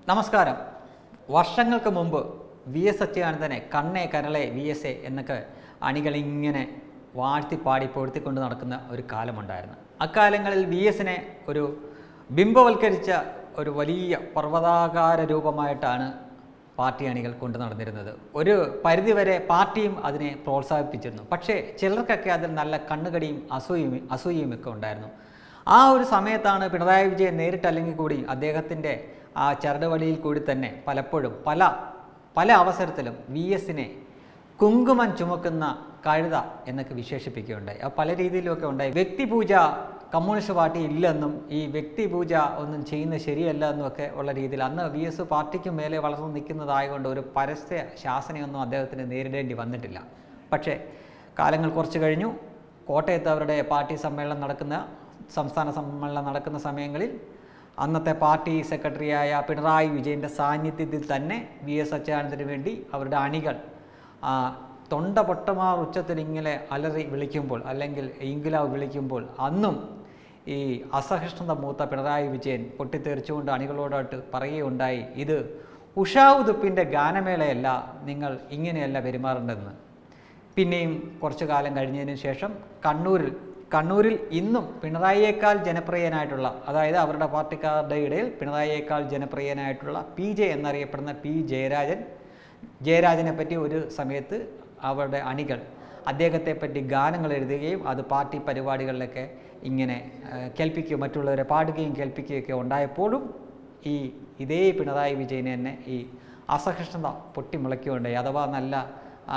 നമസ്കാരം വർഷങ്ങൾക്ക് മുമ്പ് വി എസ് അച്യുതാനന്ദനെ കണ്ണേ കരളെ വി എസ് എ എന്നൊക്കെ അണികളിങ്ങനെ വാഴ്ത്തി പാടി പൊഴുത്തിക്കൊണ്ട് നടക്കുന്ന ഒരു കാലമുണ്ടായിരുന്നു അക്കാലങ്ങളിൽ വി എസിനെ ഒരു ബിംബവൽക്കരിച്ച ഒരു വലിയ പർവ്വതാകാര രൂപമായിട്ടാണ് പാർട്ടി അണികൾ കൊണ്ടു നടന്നിരുന്നത് ഒരു പരിധിവരെ പാർട്ടിയും അതിനെ പ്രോത്സാഹിപ്പിച്ചിരുന്നു പക്ഷേ ചിലർക്കൊക്കെ അതിൽ നല്ല കണ്ണുകടിയും അസൂയയും അസൂയയും ഒക്കെ ഉണ്ടായിരുന്നു ആ ഒരു സമയത്താണ് പിണറായി വിജയൻ നേരിട്ടല്ലെങ്കിൽ കൂടി അദ്ദേഹത്തിൻ്റെ ആ ചരടുവലിയിൽ കൂടി തന്നെ പലപ്പോഴും പല പല അവസരത്തിലും വി എസിനെ കുങ്കുമം ചുമക്കുന്ന കഴുത എന്നൊക്കെ വിശേഷിപ്പിക്കുകയുണ്ടായി അത് പല രീതിയിലുമൊക്കെ ഉണ്ടായി വ്യക്തിപൂജ കമ്മ്യൂണിസ്റ്റ് പാർട്ടി ഇല്ലെന്നും ഈ വ്യക്തിപൂജ ഒന്നും ചെയ്യുന്നത് ശരിയല്ല എന്നുമൊക്കെ ഉള്ള രീതിയിൽ അന്ന് വി എസ് പാർട്ടിക്ക് മേലെ വളർന്നു നിൽക്കുന്നതായതുകൊണ്ട് ഒരു പരസ്യ ശാസനയൊന്നും അദ്ദേഹത്തിന് നേരിടേണ്ടി വന്നിട്ടില്ല പക്ഷേ കാലങ്ങൾ കുറച്ച് കഴിഞ്ഞു കോട്ടയത്ത് അവരുടെ പാർട്ടി സമ്മേളനം നടക്കുന്ന സംസ്ഥാന സമ്മേളനം നടക്കുന്ന സമയങ്ങളിൽ അന്നത്തെ പാർട്ടി സെക്രട്ടറിയായ പിണറായി വിജയൻ്റെ സാന്നിധ്യത്തിൽ തന്നെ വി എസ് അച്യുതാനന്ദന് വേണ്ടി അവരുടെ അണികൾ ആ, തൊണ്ട പൊട്ടമാർ ഉച്ചത്തിൽ ഇങ്ങനെ അലറി വിളിക്കുമ്പോൾ അല്ലെങ്കിൽ ഇംഗിലാവ് വിളിക്കുമ്പോൾ അന്നും ഈ അസഹിഷ്ണുത മൂത്ത പിണറായി വിജയൻ പൊട്ടിത്തെറിച്ചുകൊണ്ട് അണികളോടായിട്ട് പറയുകയുണ്ടായി ഇത് ഉഷാവുതുപ്പിൻ്റെ ഗാനമേളയല്ല നിങ്ങൾ ഇങ്ങനെയല്ല പെരുമാറേണ്ടതെന്ന് പിന്നെയും കുറച്ചു കാലം കഴിഞ്ഞതിന് ശേഷം കണ്ണൂരിൽ കണ്ണൂരിൽ ഇന്നും പിണറായിയേക്കാൾ ജനപ്രിയനായിട്ടുള്ള അതായത് അവരുടെ പാർട്ടിക്കാരുടെ ഇടയിൽ പിണറായിയേക്കാൾ ജനപ്രിയനായിട്ടുള്ള പി ജെ എന്നറിയപ്പെടുന്ന പി ജയരാജൻ ജയരാജനെ പറ്റി ഒരു സമയത്ത് അവരുടെ അണികൾ അദ്ദേഹത്തെ പറ്റി ഗാനങ്ങൾ എഴുതുകയും അത് പാർട്ടി പരിപാടികളിലൊക്കെ ഇങ്ങനെ ആ, കേൾപ്പിക്കുകയും മറ്റുള്ളവരെ പാടുകയും കേൾപ്പിക്കുകയൊക്കെ ഉണ്ടായപ്പോഴും ഈ ഇതേ പിണറായി വിജയനെ തന്നെ ഈ അസഹിഷ്ണുത പൊട്ടിമുളയ്ക്കുകയുണ്ടായി അഥവാ നല്ല ആ,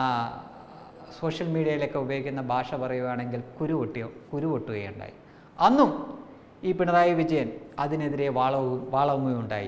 സോഷ്യൽ മീഡിയയിലൊക്കെ ഉപയോഗിക്കുന്ന ഭാഷ പറയുകയാണെങ്കിൽ കുരുവൊട്ടിയോ കുരുവൊട്ടുകയുണ്ടായി അന്നും ഈ പിണറായി വിജയൻ അതിനെതിരെ വാളവും വാളവുകയുണ്ടായി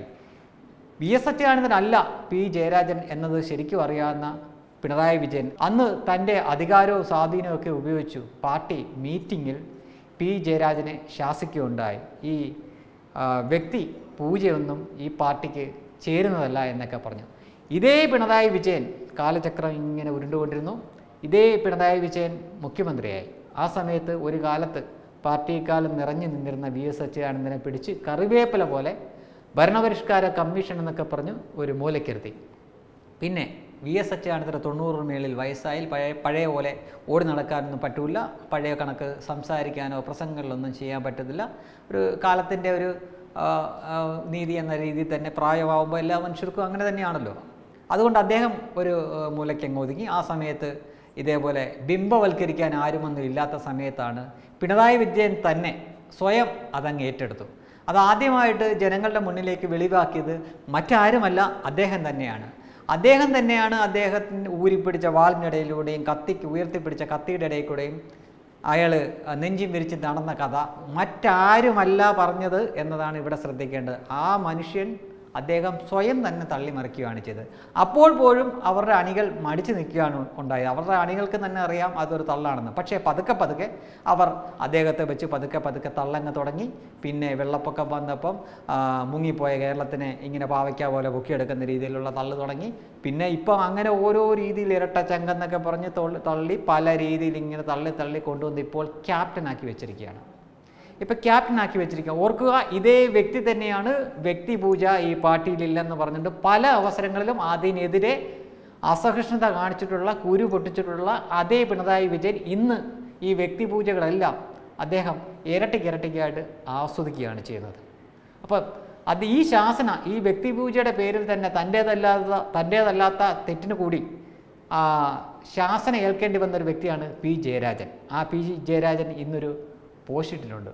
വി എസ് അച്യുതാനന്ദനല്ല പി ജയരാജൻ എന്നത് ശരിക്കും അറിയാവുന്ന പിണറായി വിജയൻ അന്ന് തൻ്റെ അധികാരവും സ്വാധീനവും ഒക്കെ ഉപയോഗിച്ചു പാർട്ടി മീറ്റിങ്ങിൽ പി ജയരാജനെ ശാസിക്കുകയുണ്ടായി ഈ ആ, വ്യക്തി പൂജയൊന്നും ഈ പാർട്ടിക്ക് ചേരുന്നതല്ല എന്നൊക്കെ പറഞ്ഞു ഇതേ പിണറായി വിജയൻ കാലചക്രം ഇങ്ങനെ ഉരുണ്ടുകൊണ്ടിരുന്നു ഇതേ പിണറായി വിജയൻ മുഖ്യമന്ത്രിയായി ആ സമയത്ത് ഒരു കാലത്ത് പാർട്ടിക്കാലം നിറഞ്ഞു നിന്നിരുന്ന വി എസ് അച്യുതാനന്ദനെ പിടിച്ച് കറിവേപ്പില പോലെ ഭരണപരിഷ്കാര കമ്മീഷൻ എന്നൊക്കെ പറഞ്ഞ് ഒരു മൂലക്കിരുത്തി പിന്നെ വി എസ് അച്യുതാനന്ദന് തൊണ്ണൂറിന് മേളിൽ വയസ്സായി പഴയ പഴയ പോലെ ഓടി നടക്കാനൊന്നും പറ്റൂല പഴയ കണക്ക് സംസാരിക്കാനോ പ്രസംഗങ്ങളിലൊന്നും ചെയ്യാൻ പറ്റത്തില്ല ഒരു കാലത്തിൻ്റെ ഒരു ആ, ആ, നീതി എന്ന രീതിയിൽ തന്നെ പ്രായമാകുമ്പോൾ എല്ലാ മനുഷ്യർക്കും അങ്ങനെ തന്നെയാണല്ലോ അതുകൊണ്ട് അദ്ദേഹം ഒരു ആ, മൂലയ്ക്കങ്ങ് ഒതുങ്ങി ആ സമയത്ത് ഇതേപോലെ ബിംബവൽക്കരിക്കാൻ ആരുമൊന്നും ഇല്ലാത്ത സമയത്താണ് പിണറായി വിജയൻ തന്നെ സ്വയം അതങ്ങ് ഏറ്റെടുത്തു അത് ആദ്യമായിട്ട് ജനങ്ങളുടെ മുന്നിലേക്ക് വെളിവാക്കിയത് മറ്റാരുമല്ല അദ്ദേഹം തന്നെയാണ് അദ്ദേഹം തന്നെയാണ് അദ്ദേഹത്തിന് ഊരിപ്പിടിച്ച വാളിനിടയിലൂടെയും കത്തിക്ക് ഉയർത്തിപ്പിടിച്ച കത്തിയുടെ ഇടയിൽ കൂടെയും അയാൾ നെഞ്ചും വിരിച്ച് നടന്ന കഥ മറ്റാരുമല്ല പറഞ്ഞത് എന്നതാണ് ഇവിടെ ശ്രദ്ധിക്കേണ്ടത് ആ മനുഷ്യൻ അദ്ദേഹം സ്വയം തന്നെ തള്ളിമറിക്കുകയാണ് ചെയ്തത് അപ്പോൾ പോലും അവരുടെ അണികൾ മടിച്ചു നിൽക്കുകയാണ് ഉണ്ടായത് അവരുടെ അണികൾക്ക് തന്നെ അറിയാം അതൊരു തള്ളാണെന്ന് പക്ഷേ പതുക്കെ പതുക്കെ അവർ അദ്ദേഹത്തെ വെച്ച് പതുക്കെ പതുക്കെ തള്ളങ്ങ് തുടങ്ങി പിന്നെ വെള്ളപ്പൊക്കം വന്നപ്പം ആ, മുങ്ങിപ്പോയ കേരളത്തിനെ ഇങ്ങനെ പാവയ്ക്ക പോലെ പൊക്കിയെടുക്കുന്ന രീതിയിലുള്ള തള്ളു തുടങ്ങി പിന്നെ ഇപ്പം അങ്ങനെ ഓരോ രീതിയിൽ ഇരട്ട ചങ്കെന്നൊക്കെ പറഞ്ഞ് തൊള്ളി തള്ളി പല രീതിയിൽ ഇങ്ങനെ തള്ളി തള്ളി കൊണ്ടുവന്ന് ഇപ്പോൾ ക്യാപ്റ്റനാക്കി വെച്ചിരിക്കുകയാണ് ഇപ്പം ക്യാപ്റ്റനാക്കി വെച്ചിരിക്കുക ഓർക്കുക ഇതേ വ്യക്തി തന്നെയാണ് വ്യക്തി പൂജ ഈ പാർട്ടിയിലില്ലെന്ന് പറഞ്ഞിട്ട് പല അവസരങ്ങളിലും അതിനെതിരെ അസഹിഷ്ണുത കാണിച്ചിട്ടുള്ള കുരു പൊട്ടിച്ചിട്ടുള്ള അതേ പിണറായി വിജയൻ ഇന്ന് ഈ വ്യക്തിപൂജകളെല്ലാം അദ്ദേഹം ഇരട്ടിക്ക് ഇരട്ടിക്കായിട്ട് ആസ്വദിക്കുകയാണ് ചെയ്യുന്നത് അപ്പം അത് ഈ ശാസന ഈ വ്യക്തിപൂജയുടെ പേരിൽ തന്നെ തൻ്റേതല്ലാത്ത തൻ്റേതല്ലാത്ത തെറ്റിന് കൂടി ആ, ശാസന ഏൽക്കേണ്ടി വന്ന ഒരു വ്യക്തിയാണ് പി ജയരാജൻ ആ പി ജയരാജൻ ഇന്നൊരു പോസ്റ്റിട്ടിട്ടുണ്ട്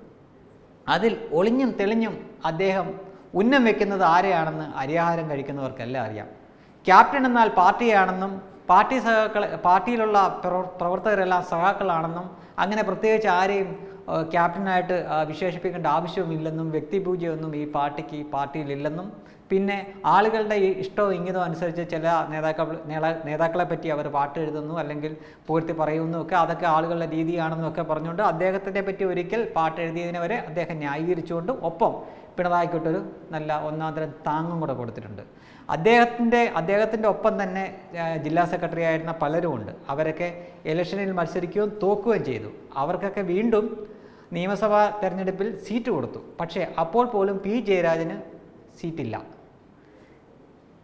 അതിൽ ഒളിഞ്ഞും തെളിഞ്ഞും അദ്ദേഹം ഉന്നം വെക്കുന്നത് ആരെയാണെന്ന് അരിയാഹാരം കഴിക്കുന്നവർക്കെല്ലാം അറിയാം ക്യാപ്റ്റൻ എന്നാൽ പാർട്ടിയാണെന്നും പാർട്ടി സഹാക്കൾ പാർട്ടിയിലുള്ള പ്രവർ- പ്രവർത്തകരെല്ലാം സഹാക്കളാണെന്നും അങ്ങനെ പ്രത്യേകിച്ച് ആരെയും ആ, ക്യാപ്റ്റനായിട്ട് ആ, വിശേഷിപ്പിക്കേണ്ട ആവശ്യവുമില്ലെന്നും വ്യക്തിപൂജയൊന്നും ഈ പാർട്ടിക്ക് ഈ പാർട്ടിയിലില്ലെന്നും പിന്നെ ആളുകളുടെ ഈ ഇഷ്ടവും ഇംഗിതവും അനുസരിച്ച് ചില നേതാക്കൾ നേതാ- നേതാക്കളെ പറ്റി അവർ പാട്ട് എഴുതുന്നു അല്ലെങ്കിൽ പൂഴ്ത്തി പറയുന്നു ഒക്കെ അതൊക്കെ ആളുകളുടെ രീതിയാണെന്നും ഒക്കെ പറഞ്ഞുകൊണ്ട് അദ്ദേഹത്തിനെ പറ്റി ഒരിക്കൽ പാട്ട് എഴുതിയതിനെ വരെ അദ്ദേഹം ന്യായീകരിച്ചുകൊണ്ട് ഒപ്പം പിണറായിക്കൊട്ടൊരു നല്ല ഒന്നാന്തരം താങ്ങും കൂടെ കൊടുത്തിട്ടുണ്ട് അദ്ദേഹത്തിൻ്റെ അദ്ദേഹത്തിൻ്റെ ഒപ്പം തന്നെ ആ, ജില്ലാ സെക്രട്ടറി ആയിരുന്ന പലരുമുണ്ട് അവരൊക്കെ ഇലക്ഷനിൽ മത്സരിക്കുകയും തോക്കുകയും ചെയ്തു അവർക്കൊക്കെ വീണ്ടും നിയമസഭാ തെരഞ്ഞെടുപ്പിൽ സീറ്റ് കൊടുത്തു പക്ഷേ അപ്പോൾ പോലും പി ജയരാജന് സീറ്റില്ല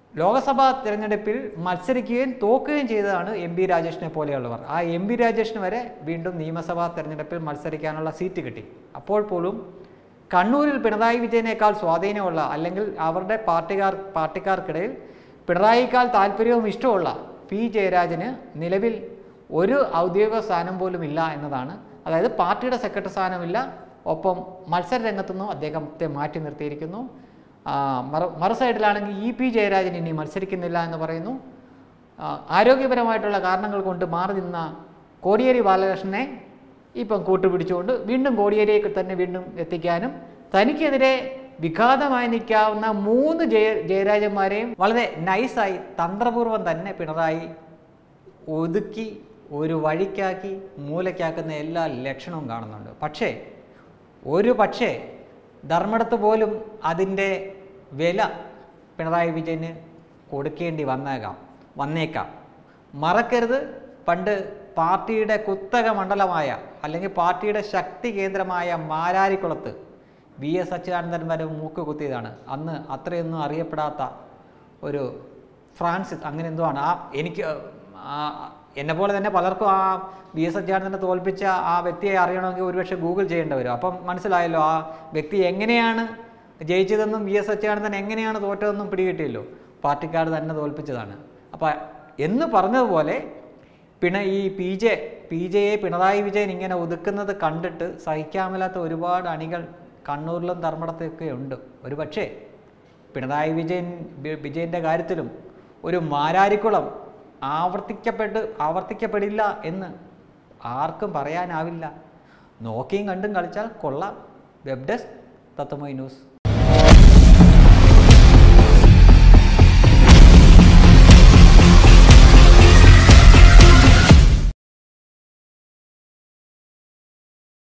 ലോക്സഭാ തിരഞ്ഞെടുപ്പിൽ മത്സരിക്കുകയും തോക്കുകയും ചെയ്തതാണ് എം പി രാജേഷിനെ പോലെയുള്ളവർ ആ എം പി രാജേഷിന് വരെ വീണ്ടും നിയമസഭാ തെരഞ്ഞെടുപ്പിൽ മത്സരിക്കാനുള്ള സീറ്റ് കിട്ടി അപ്പോൾ പോലും കണ്ണൂരിൽ പിണറായി വിജയനേക്കാൾ സ്വാധീനമുള്ള അല്ലെങ്കിൽ അവരുടെ പാർട്ടിക്കാർ പാർട്ടിക്കാർക്കിടയിൽ പിണറായിക്കാൾ താല്പര്യവും ഇഷ്ടമുള്ള പി ജയരാജന് നിലവിൽ ഒരു ഔദ്യോഗിക സ്ഥാനം പോലും ഇല്ല എന്നതാണ് അതായത് പാർട്ടിയുടെ സെക്രട്ടറി സ്ഥാനമില്ല ഒപ്പം മത്സര രംഗത്തുനിന്നും അദ്ദേഹത്തെ മാറ്റി നിർത്തിയിരിക്കുന്നു ആ, മറു മറു സൈഡിലാണെങ്കിൽ ഇ പി ജയരാജൻ ഇനി മത്സരിക്കുന്നില്ല എന്ന് പറയുന്നു ആ, ആരോഗ്യപരമായിട്ടുള്ള കാരണങ്ങൾ കൊണ്ട് മാറി നിന്ന കോടിയേരി ബാലകൃഷ്ണനെ ഇപ്പം കൂട്ടുപിടിച്ചുകൊണ്ട് വീണ്ടും കോടിയേരിയെ തന്നെ വീണ്ടും എത്തിക്കാനും തനിക്കെതിരെ വിഘാതമായി നിൽക്കാവുന്ന മൂന്ന് ജയ ജയരാജന്മാരെയും വളരെ നൈസായി തന്ത്രപൂർവ്വം തന്നെ പിണറായി ഒതുക്കി ഒരു വഴിക്കാക്കി മൂലയ്ക്കാക്കുന്ന എല്ലാ ലക്ഷണവും കാണുന്നുണ്ട് പക്ഷേ ഒരു പക്ഷേ ധർമ്മടത്ത് പോലും അതിൻ്റെ വില പിണറായി വിജയന് കൊടുക്കേണ്ടി വന്നേക്കാം വന്നേക്കാം മറക്കരുത് പണ്ട് പാർട്ടിയുടെ കുത്തക മണ്ഡലമായ അല്ലെങ്കിൽ പാർട്ടിയുടെ ശക്തി കേന്ദ്രമായ മാരാരിക്കുളത്ത് വി എസ് അച്യുതാനന്ദൻ വരെ മൂക്ക് കുത്തിയതാണ് അന്ന് അത്രയൊന്നും അറിയപ്പെടാത്ത ഒരു ഫ്രാൻസിസ് അങ്ങനെ എന്തോ ആണ് ആ എനിക്ക് ആ എന്നെ പോലെ തന്നെ പലർക്കും ആ വി എസ് അച്യുതാനന്ദനെ തോൽപ്പിച്ച ആ വ്യക്തിയെ അറിയണമെങ്കിൽ ഒരുപക്ഷെ ഗൂഗിൾ ചെയ്യേണ്ടി വരും അപ്പം മനസ്സിലായല്ലോ ആ വ്യക്തി എങ്ങനെയാണ് ജയിച്ചതെന്നും വി എസ് അച്യുതാനന്ദൻ എങ്ങനെയാണ് തോറ്റതെന്നും പിടികിട്ടിയല്ലോ പാർട്ടിക്കാർ തന്നെ തോൽപ്പിച്ചതാണ് അപ്പം എന്ന് പറഞ്ഞതുപോലെ പിണ ഈ പി ജെ പി ജെയെ പിണറായി വിജയൻ ഇങ്ങനെ ഒതുക്കുന്നത് കണ്ടിട്ട് സഹിക്കാമല്ലാത്ത ഒരുപാട് അണികൾ കണ്ണൂരിലും ധർമ്മടത്തൊക്കെ ഉണ്ട് ഒരു പക്ഷേ പിണറായി വിജയൻ വി- വിജയൻ്റെ കാര്യത്തിലും ഒരു മാരാരിക്കുളം ആവർത്തിക്കപ്പെട്ട് ആവർത്തിക്കപ്പെടില്ല എന്ന് ആർക്കും പറയാനാവില്ല നോക്കിയും കണ്ടും കളിച്ചാൽ കൊള്ളാം വെബ് ഡെസ്ക് തത്വമൈ ന്യൂസ്